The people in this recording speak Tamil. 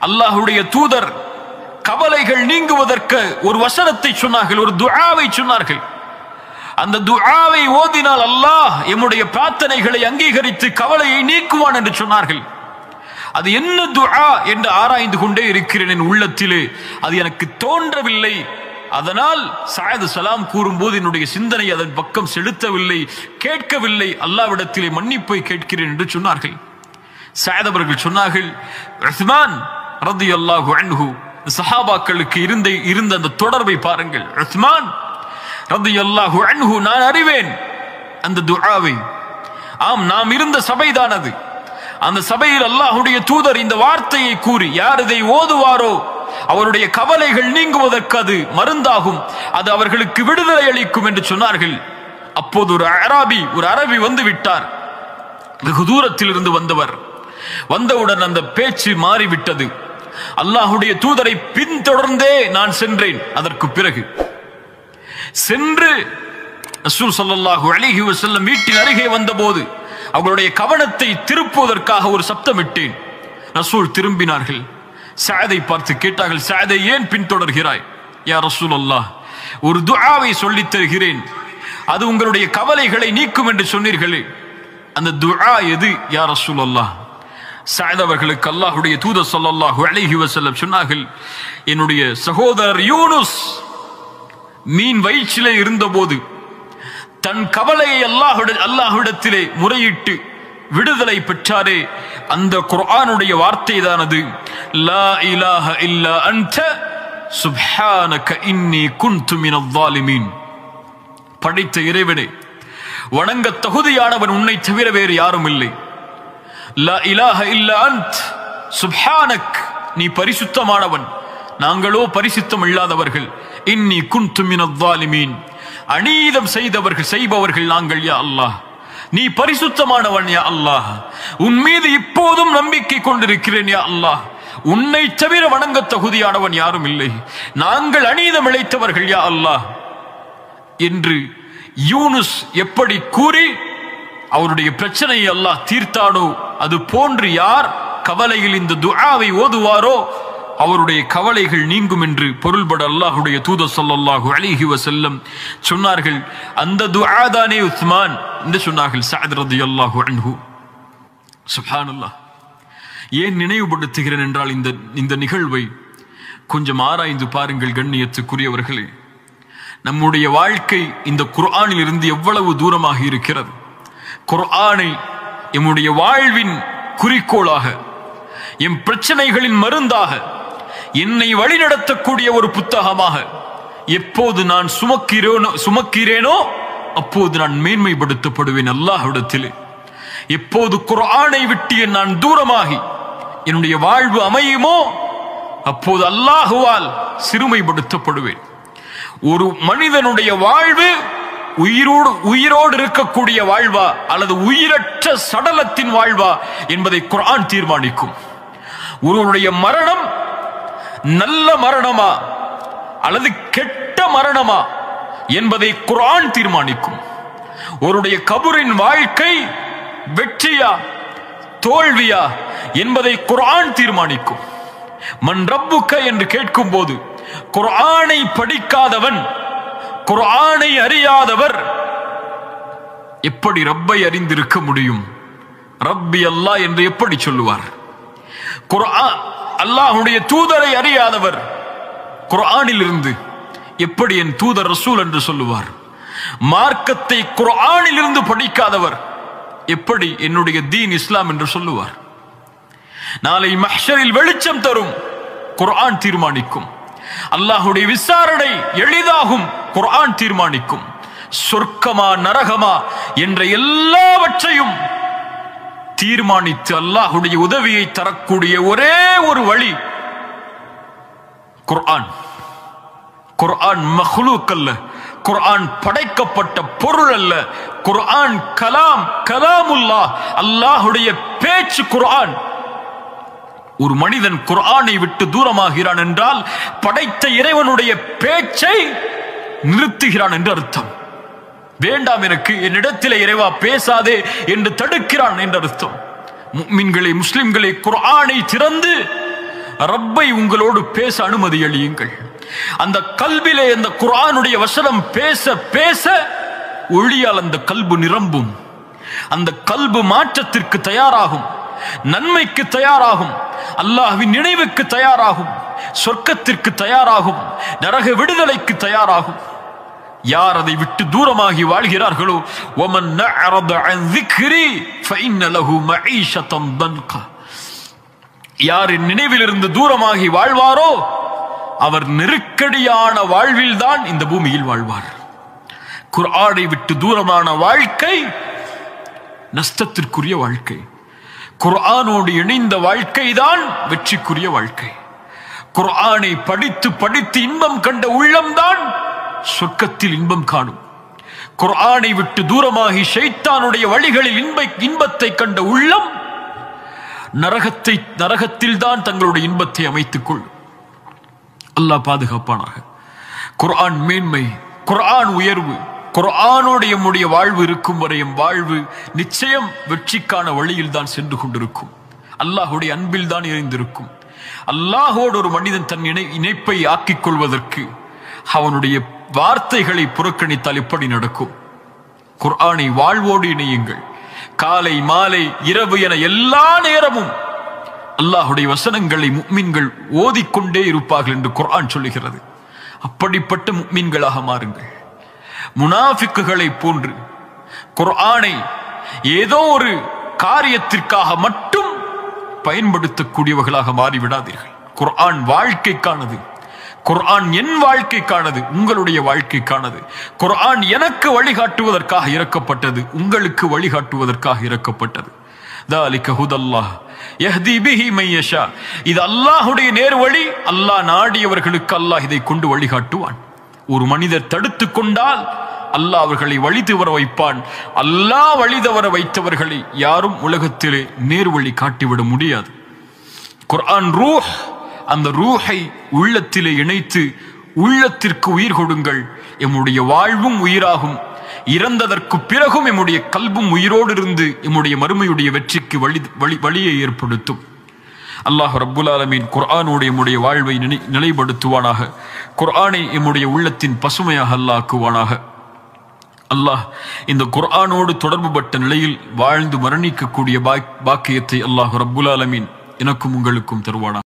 அல்லாஹுடைய தூதர் கவலைகள் நீங்குவதற்கு ஒரு வசனத்தை சொன்னார்கள் ஒரு துஆவை சொன்னார்கள் அந்த துஆவை ஓதினால் அல்லாஹ் எம்முடைய பிரார்த்தனைகளை அங்கீகரித்து கவலையை நீக்குவான் என்று சொன்னார்கள் அது என்ன துஆ என்று ஆராய்ந்து கொண்டே இருக்கிறேன் என் உள்ளத்திலே அது எனக்கு தோன்றவில்லை அதனால் சாயது சலாம் கூறும்போது என்னுடைய சிந்தனை அதன் பக்கம் செலுத்தவில்லை கேட்கவில்லை அல்லாவிடத்திலே மன்னிப்பை கேட்கிறேன் என்று சொன்னார்கள் சாயத் அவர்கள் சொன்னார்கள் உஸ்மான் ரதியல்லாஹு அன்ஹு சஹாபாக்களுக்கு இருந்த இருந்த அந்த தொடர்பை பாருங்கள் உஸ்மான் ரதியல்லாஹு அன்ஹு நான் அறிவேன் அந்த துஆவை ஆம் நாம் இருந்த சபைதான் அது அந்த சபையில் அல்லாஹுடைய தூதர் இந்த வார்த்தையை கூறி யார் இதை ஓதுவாரோ அவருடைய கவலைகள் நீங்குவதற்கு அது மருந்தாகும் அது அவர்களுக்கு விடுதலை அளிக்கும் என்று சொன்னார்கள் அப்போது ஒரு அராபி ஒரு அரபி வந்து விட்டார் வெகு தூரத்தில் இருந்து வந்தவர் வந்தவுடன் அந்த பேச்சு மாறிவிட்டது அல்லாஹுடைய தூதரை பின்தொடர்ந்தே நான் சென்றேன் அதற்கு பிறகு சென்று ரசூல் ஸல்லல்லாஹு அலைஹி வஸல்லம் வீட்டின் அருகே வந்தபோது அவர்களுடைய கவனத்தை திருப்புவதற்காக ஒரு சப்தமிட்டேன் ரசூல் திரும்பினார்கள் சாதை பார்த்து கேட்டார்கள் சாதை ஏன் பின்தொடர்கிறாய் யா ரசூல் அல்லாஹ் ஒரு துஆவை சொல்லித் தருகிறேன் அது உங்களுடைய கவலைகளை நீக்கும் என்று சொன்னீர்களே அந்த துஆ எது யா ரசூல் அல்லாஹ் சாயத் அவர்களுக்கு அல்லாஹுடைய தூதர் ஸல்லல்லாஹு அலைஹி வஸல்லம் சொன்னார்கள் என்னுடைய சகோதரர் யூனுஸ் மீன் வயிற்றிலே இருந்தபோது தன் கவலையை அல்லாஹுட அல்லாஹ்விடத்திலே முறையிட்டு விடுதலை பெற்றாரே அந்த குர்ஆனுடைய வார்த்தை தானது லா இலாஹ இல்லா அன்த சுப்ஹானக இன்னி குன்து மினல் ஸாலிமீன் படைத்த இறைவனே வணங்க தகுதியானவன் உன்னை தவிர வேறு யாரும் இல்லை லா இலாஹ இல்லா அன்த் சுப்ஹானக் நீ பரிசுத்தமானவன் நாங்களோ பரிசுத்தம் இல்லாதவர்கள் இன்னி குன்து மினல் ஸாலிமீன் அநீதம் செய்தவர்கள் செய்பவர்கள் நாங்கள் யா அல்லாஹ் நீ பரிசுத்தமானவன் யா அல்லாஹ் உன் மீது இப்போதும் நம்பிக்கை கொண்டிருக்கிறேன் யா அல்லாஹ் உன்னை தவிர வணங்க தகுதியானவன் யாரும் இல்லை நாங்கள் அநீதம் இழைத்தவர்கள் யா அல்லாஹ் என்று யூனுஸ் எப்படி கூறி அவருடைய பிரச்சனையை அல்லாஹ் தீர்த்தானோ அது போன்று யார் கவலையில் இந்த துஆவை ஓதுவாரோ அவருடைய கவலைகள் நீங்கும் என்று பொருள்பட அல்லாஹுடைய தூத ஸல்லல்லாஹு அலைஹி வஸல்லம் சொன்னார்கள் அந்த துஆ தானே உஸ்மான் என்று சொன்னார்கள் சஅத் ரலியல்லாஹு அன்ஹு சுப்ஹானல்லாஹ் ஏன் நினைவுபடுத்துகிறேன் என்றால் இந்த இந்த நிகழ்வை கொஞ்சம் ஆராய்ந்து பாருங்கள் கண்ணியத்துக்குரியவர்களே நம்முடைய வாழ்க்கை இந்த குர்ஆனில் இருந்து எவ்வளவு தூரமாக இருக்கிறது குர்ஆனை எம்முடைய வாழ்வின் குறிக்கோளாக எம் பிரச்சனைகளின் மருந்தாக என்னை வழிநடத்தக்கூடிய ஒரு புத்தகமாக எப்போது நான் சுமக்கிறேனோ சுமக்கிறேனோ அப்போது நான் மேன்மைப்படுத்தப்படுவேன் அல்லாஹ்விடத்திலே எப்போது குர்ஆனை விட்டு நான் தூரமாகி என்னுடைய வாழ்வு அமையுமோ அப்போது அல்லாஹுவால் சிறுமைப்படுத்தப்படுவேன் ஒரு மனிதனுடைய வாழ்வு உயிரோடு உயிரோடு இருக்கக்கூடிய வாழ்வா அல்லது உயிரற்ற சடலத்தின் வாழ்வா என்பதை குர்ஆன் தீர்மானிக்கும் ஒருவருடைய மரணம் நல்ல மரணமா அல்லது கெட்ட மரணமா என்பதை குர்ஆன் தீர்மானிக்கும் ஒருடைய கபரின் வாழ்க்கை வெற்றியா தோல்வியா என்பதை குர்ஆன் தீர்மானிக்கும் மன் ரப்புக்க என்று கேட்கும் போது குர்ஆனை படிக்காதவன் குர்ஆனை அறியாதவர் எப்படி ரப்பை அறிந்திருக்க முடியும் ரப்பி அல்லாஹ் என்று எப்படி சொல்லுவார் குர்ஆன் அல்லாஹ்வுடைய தூதரை அறியாதவர் குர்ஆனில் இருந்து எப்படி என் தூதர் ரசூல் என்று சொல்லுவார் மார்க்கத்தை குர்ஆனில் இருந்து படிக்காதவர் எப்படி என்னுடைய தீன் இஸ்லாம் என்று சொல்லுவார் நாளை மஹ்ஷரில் வெளிச்சம் தரும் குர்ஆன் தீர்மானிக்கும் அல்லாஹுடைய விசாரணை எளிதாகும் குர்ஆன் தீர்மானிக்கும் சொர்க்கமா நரகமா என்ற எல்லாவற்றையும் தீர்மானித்து அல்லாஹுடைய உதவியை தரக்கூடிய ஒரே ஒரு வழி குர்ஆன் குர்ஆன் மஹ்லூக் அல்ல குர்ஆன் படைக்கப்பட்ட பொருள் அல்ல குர்ஆன் கலாம் கலாமுல்லாஹ் அல்லாஹுடைய பேச்சு குர்ஆன் ஒரு மனிதன் குர்ஆனை விட்டு தூரமாகிறான் என்றால் படைத்த இறைவனுடைய பேச்சை நிறுத்துகிறான் என்று அர்த்தம் வேண்டாம் எனக்கு என்னிடத்திலே இறைவா பேசாதே என்று தடுக்கிறான் என்று அர்த்தம் முக்மின்களை முஸ்லிம்களை குர்ஆனை திறந்து ரப்பை உங்களோடு பேச அனுமதி அளியுங்கள் அந்த கல்விலே அந்த குர்ஆனுடைய வசனம் பேச பேச ஒளியால் அந்த கல்பு நிரம்பும் அந்த கல்பு மாற்றத்திற்கு தயாராகும் நன்மைக்கு தயாராகும் அல்லாஹ்வின் நினைவுக்கு தயாராகும் சொர்க்கத்திற்கு தயாராகும் நரக விடுதலைக்கு தயாராகும் யார் அதை விட்டு தூரமாகி வாழ்கிறார்களோ وَمَنْ أَعْرَضَ عَنْ ذِكْرِي فَإِنَّ لَهُ مَعِيشَةً ضَنْكًا யாரின் நினைவிலிருந்து தூரமாகி வாழ்வாரோ அவர் நெருக்கடியான வாழ்வில்தான் இந்த பூமியில் வாழ்வார் குர்ஆனை விட்டு தூரமான வாழ்க்கை நஷ்டத்திற்குரிய வாழ்க்கை குர்ஆனோடு இணைந்த வாழ்க்கைதான் வெற்றிக்குரிய வாழ்க்கை குர்ஆனை படித்து படித்து இன்பம் கண்ட உள்ளம்தான் சொர்க்கத்தில் இன்பம் காணும் குர்ஆனை விட்டு தூரமாகி ஷைத்தானுடைய வழிகளில் இன்ப இன்பத்தை கண்ட உள்ளம் நரகத்தை நரகத்தில் தான் தங்களுடைய இன்பத்தை அமைத்துக் கொள்ளும் அல்லாஹ் பாதுகாப்பானாக குர்ஆன் மேன்மை குர்ஆன் உயர்வு குர்ஆனோடு எம்முடைய வாழ்வு இருக்கும் வரை எம் வாழ்வு நிச்சயம் வெற்றிக்கான வழியில் தான் சென்று கொண்டிருக்கும் அல்லாஹுடைய அன்பில் தான் இணைந்திருக்கும் அல்லாஹோடு ஒரு மனிதன் தன் இணை இணைப்பை ஆக்கிக் கொள்வதற்கு அவனுடைய வார்த்தைகளை புறக்கணித்தால் எப்படி நடக்கும் குர்ஆனை வாழ்வோடு இணையுங்கள் காலை மாலை இரவு என எல்லா நேரமும் அல்லாஹுடைய வசனங்களை முக்மின்கள் ஓதிக்கொண்டே இருப்பார்கள் என்று குர்ஆன் சொல்லுகிறது அப்படிப்பட்ட முக்மின்களாக மாறுங்கள் முனாஃபிக்குகளை போன்று குர்ஆனை ஏதோ ஒரு காரியத்திற்காக மட்டும் பயன்படுத்தக்கூடியவர்களாக மாறிவிடாதீர்கள் குர்ஆன் வாழ்க்கைக்கானது குர்ஆன் என் வாழ்க்கைக்கானது உங்களுடைய வாழ்க்கைக்கானது குர்ஆன் எனக்கு வழிகாட்டுவதற்காக இறக்கப்பட்டது உங்களுக்கு வழிகாட்டுவதற்காக இறக்கப்பட்டது ذلك هدى الله يهدي به من يشاء இது அல்லாஹ்வுடைய நேர்வழி அல்லாஹ் நாடியவர்களுக்கு அல்லாஹ் இதை கொண்டு வழிகாட்டுவான் ஒரு மனிதர் தடுத்து கொண்டால் அல்லாஹ் அவர்களை வழி தவற வைப்பான் அல்லாஹ் வழி தவற வைத்தவர்களை யாரும் உலகத்திலே நேர்வழி காட்டிவிட முடியாது குர்ஆன் ரூஹ் அந்த ரூஹை உள்ளத்திலே இணைத்து உள்ளத்திற்கு உயிர் கொடுங்கள் எம்முடைய வாழ்வும் உயிராகும் இறந்ததற்கு பிறகும் எம்முடைய கல்வும் உயிரோடு இருந்து எம்முடைய மறுமையுடைய வெற்றிக்கு வழி வழி வழியை ஏற்படுத்தும் அல்லாஹ் ரப்புல் ஆலமீன் குர்ஆனோடு எம்முடைய வாழ்வை நினை நிலைப்படுத்துவானாக குர்ஆனை எம்முடைய உள்ளத்தின் பசுமையாக அல்லாக்குவானாக அல்லாஹ் இந்த குர்ஆனோடு தொடர்புபட்ட நிலையில் வாழ்ந்து மரணிக்கக்கூடிய பாக்கியத்தை அல்லாஹ் ரப்புல் ஆலமீன் எனக்கும் உங்களுக்கும் தருவானா